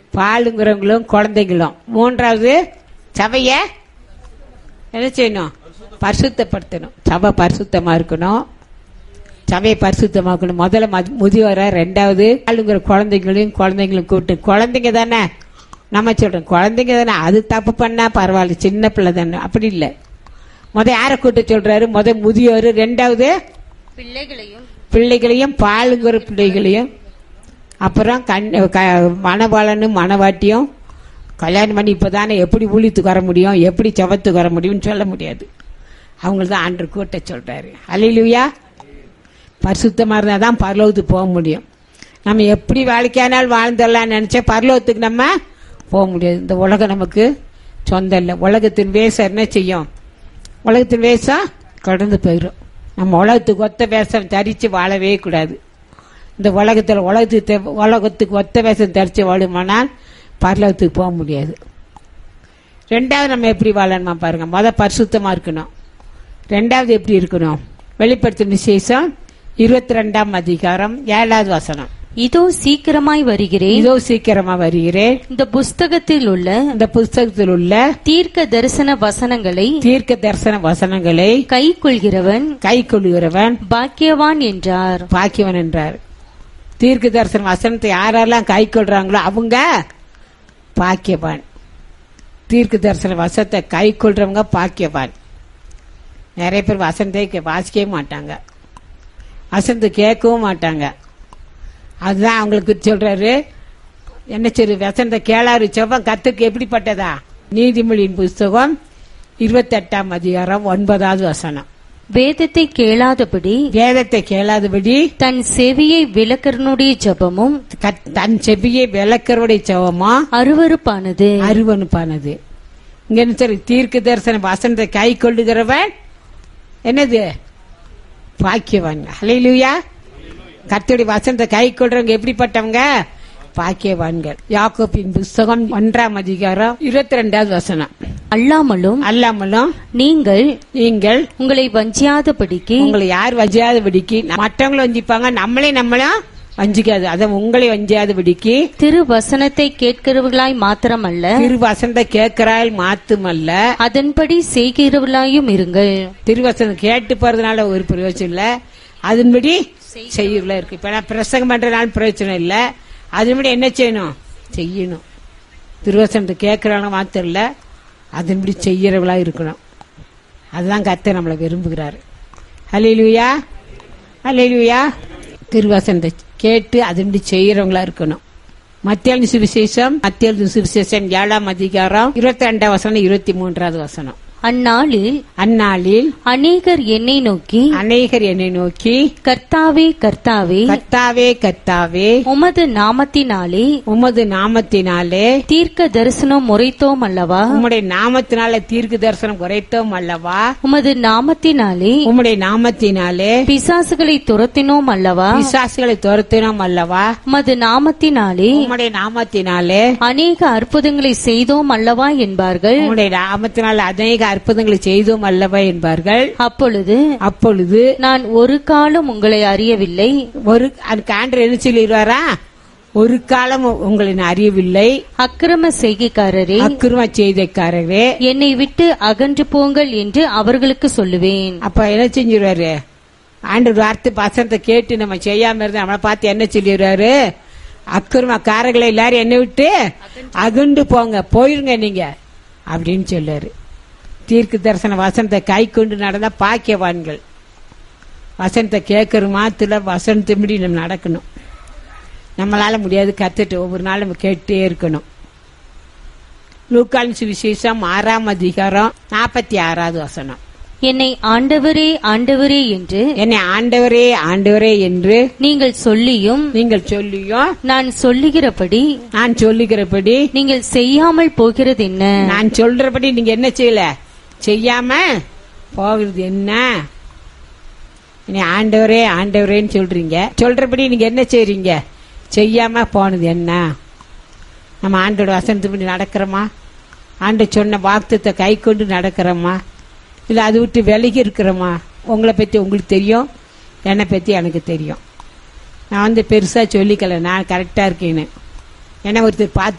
பாலுங்கிறவங்களும் குழந்தைங்களும் மூன்றாவது சபைய என்ன செய்யணும் பரிசுத்தப்படுத்தணும் சபை பரிசுத்தமா இருக்கணும் சபையை பரிசுத்தமாக்கணும் முதல்ல மது- முதியோரை ரெண்டாவது ஆளுங்கிற குழந்தைங்களையும் குழந்தைங்களும் கூப்பிட்டு குழந்தைங்க தானே நம்ம சொல்றோம் குழந்தைங்க தானே அது தப்பு பண்ணா பரவாயில்ல சின்ன பிள்ளை தானே அப்படி இல்லை முத யாரை கூட்ட சொல்றாரு முத முதியோர் ரெண்டாவது பிள்ளைகளையும் பிள்ளைகளையும் பாலுங்கிற பிள்ளைகளையும் அப்புறம் கண் க- மணவாளனும் மணவாட்டியும் கல்யாணம் பண்ணி இப்போதானே எப்படி ஊழியத்துக்கு வர முடியும் எப்படி செவத்துக்கு வர முடியும்னு சொல்ல முடியாது அவங்கள தான் ஆண்டு கூட்ட சொல்றாரு அலையிலுயா பரிசுத்தமாக இருந்தால் தான் பரலோகத்துக்கு போக முடியும் நம்ம எப்படி வாழ்க்கையானால் வாழ்ந்துடலாம்னு நினச்சா பரலோகத்துக்கு நம்ம போக முடியாது இந்த உலகம் நமக்கு சொந்தம் இல்லை உலகத்தின் வேஷம் என்ன செய்யும் உலகத்தின் வேஷம் கடந்து போயிடும் நம்ம உலகத்துக்கு ஒத்த வேஷம் தரித்து வாழவே கூடாது இந்த உலகத்தில் உலகத்துக்கு தே- உலகத்துக்கு ஒத்த வேஷம் தரித்து வாழுமானால் பரலோகத்துக்கு போக முடியாது ரெண்டாவது நம்ம எப்படி வாழணுமா பாருங்க முத பரிசுத்தமா இருக்கணும் ரெண்டாவது எப்படி இருக்கணும் வெளிப்படுத்தும் விசேஷம் இருபத்தி ரெண்டாம் அதிகாரம் ஏழாவது வசனம் இதோ சீக்கிரமாய் வருகிறேன் இதோ சீக்கிரமா வருகிறேன் இந்த புஸ்தகத்தில் உள்ள இந்த புஸ்தகத்தில் உள்ள தீர்க்க தரிசன வசனங்களை தீர்க்க தரிசன வசனங்களை கை கொள்கிறவன் கை கொள்ளுகிறவன் பாக்கியவான் என்றார் பாக்கியவன் என்றார் தீர்க்க தரிசன வசனத்தை யாரெல்லாம் கை கொள்றாங்களோ அவங்க பாக்கியவான் தீர்க்க தரிசன வசனத்தை கை கொள்றவங்க பாக்கியவான் நிறைய பேர் வசனத்தை கே- வாசிக்கவே மாட்டாங்க வசனத்தை கேட்கவும் மாட்டாங்க அதுதான் அவங்களுக்கு சொல்றாரு என்ன சரி வசனத்தை கேளாரு செவ்வம் கத்துக்கு எப்படிப்பட்டதா நீதிமொழியின் புஸ்தகம் இருபத்தெட்டாம் அதிகாரம் ஒன்பதாவது வசனம் வேதத்தை கேளாதபடி வேதத்தை கேளாதபடி தன் செவியை விளக்கரனுடைய ஜெபமும் கத்- தன் செபியை விளக்கருடைய செவமா அருவருப்பானது அருவனுப்பானது இங்க என்ன சரி தீர்க்க தரிசன வசனத்தை கை கொள்ளுகிறவன் என்னது பாக்கியவான் ஹalleluya கர்த்தருடைய வசனத்தை கை கொள்றவங்க எப்படிப்பட்டவங்க பாக்கியவான்கள் யாக்கோப்பின் புஸ்தகம் ஒன்றாம் அதிகாரம் இருபத்தி ரெண்டாவது வசனம் அல்லாமலும் அல்லாமலும் நீங்கள் நீங்கள் உங்களை வஞ்சியாதபடிக்கு உங்களை யார் வஞ்சியாதபடிக்கு மற்றவங்களும் வஞ்சிப்பாங்க நம்மளே நம்மளும் வஞ்சிக்காது அதை உங்களை வஞ்சியாதபடிக்கு திரு வசனத்தை கேட்கிறவர்களாய் மாத்திரமல்ல திரு வசனத்தை கேட்கிறாள் மாத்துமல்ல அதன்படி செய்கிறவர்களாயும் இருங்கள் திருவசனம் கேட்டு போறதுனால ஒரு பிரயோஜனம் இல்ல அதன்படி செய்யல இருக்கு இப்ப நான் பிரசங்கம் பண்றதுனால பிரயோஜனம் இல்ல அதன்படி என்ன செய்யணும் செய்யணும் திருவசனத்தை கேட்கறவங்க மாத்திரம் இல்ல அதன்படி செய்யறவளா இருக்கணும் அதுதான் கர்த்தர் நம்மளை விரும்புகிறாரு ஹalleluya ஹalleluya திருவசனத்தை கேட்டு அதன்படி செய்யறவங்களா இருக்கணும் மத்திய சுவிசேஷம் மத்திய சுவிசேஷம் ஏழாம் அதிகாரம் இருபத்தி ரெண்டாம் வசனம் இருபத்தி மூன்றாவது வசனம் அந்நாளில் அந்நாளில் அநேகர் என்னை நோக்கி அநேகர் என்னை நோக்கி கர்த்தாவே கர்த்தாவே கர்த்தாவே கர்த்தாவே உமது நாமத்தினாலே உமது நாமத்தினாலே தீர்க்க தரிசனம் முறைத்தோம் அல்லவா உம்முடைய நாமத்தினாலே தீர்க்க தரிசனம் குறைத்தோம் அல்லவா உமது நாமத்தினாலே உம்முடைய நாமத்தினாலே பிசாசுகளை துரத்தினோம் அல்லவா பிசாசுகளை துரத்தினோம் அல்லவா உமது நாமத்தினாலே உம்முடைய நாமத்தினாலே அநேக அற்புதங்களை செய்தோம் அல்லவா என்பார்கள் உம்முடைய நாமத்தினாலே அநேக அற்புதங்களை செய்தோம் அல்லவா என்பார்கள் அப்பொழுது அப்பொழுது நான் ஒரு காலம் உங்களை அறியவில்லை ஒரு அதுக்கு ஆண்டு என்ன சொல்லிடுவாரா ஒரு காலம் உங்களை நான் அறியவில்லை அக்கிரம செய்கைக்காரரே அக்கிரம செய்தைக்காரரே என்னை விட்டு அகன்று போங்கள் என்று அவர்களுக்கு சொல்லுவேன் அப்ப என்ன செஞ்சிருவாரு ஆண்டு வார்த்தை வசனத்தை கேட்டு நம்ம செய்யாம இருந்தா நம்மளை பார்த்து என்ன சொல்லிடுவாரு அக்கிரம காரர்களை எல்லாரும் என்ன விட்டு அகுண்டு போங்க போயிருங்க நீங்க அப்படின்னு சொல்லுவாரு தீர்க்க தரிசன வசனத்தை கை கொண்டு நடந்தா பாக்கியவான்கள் வசனத்தை கேட்கற மாத்துல வசனத்தின்படி நம்ம நடக்கணும் நம்மளால முடியாது கத்துட்டு ஒவ்வொரு நாளும் நம்ம கேட்டே இருக்கணும் லூக்கான் சுவிசேஷம் ஆறாம் அதிகாரம் நாற்பத்தி ஆறாவது வசனம் என்னை ஆண்டவரே ஆண்டவரே என்று என்னை ஆண்டவரே ஆண்டவரே என்று நீங்கள் சொல்லியும் நீங்கள் சொல்லியும் நான் சொல்லுகிறபடி நான் சொல்லுகிறபடி நீங்கள் செய்யாமல் போகிறது என்ன நான் சொல்றபடி நீங்க என்ன செய்யல செய்யாம போகிறது என்ன என்னை ஆண்டவரே ஆண்டவரேன்னு சொல்றீங்க சொல்றபடி நீங்க என்ன செய்றீங்க செய்யாம போனது என்ன நம்ம ஆண்டோட வசனத்துப்படி நடக்கிறோமா ஆண்டு சொன்ன வாக்குத்தத்தை கை கொண்டு நடக்கிறோமா இல்லை அதை விட்டு விலகி இருக்கிறோமா உங்களை பற்றி உங்களுக்கு தெரியும் என்னை பற்றி எனக்கு தெரியும் நான் வந்து பெருசாக சொல்லிக்கல நான் கரெக்டாக இருக்கேன்னு என்ன ஒருத்தர் பார்த்து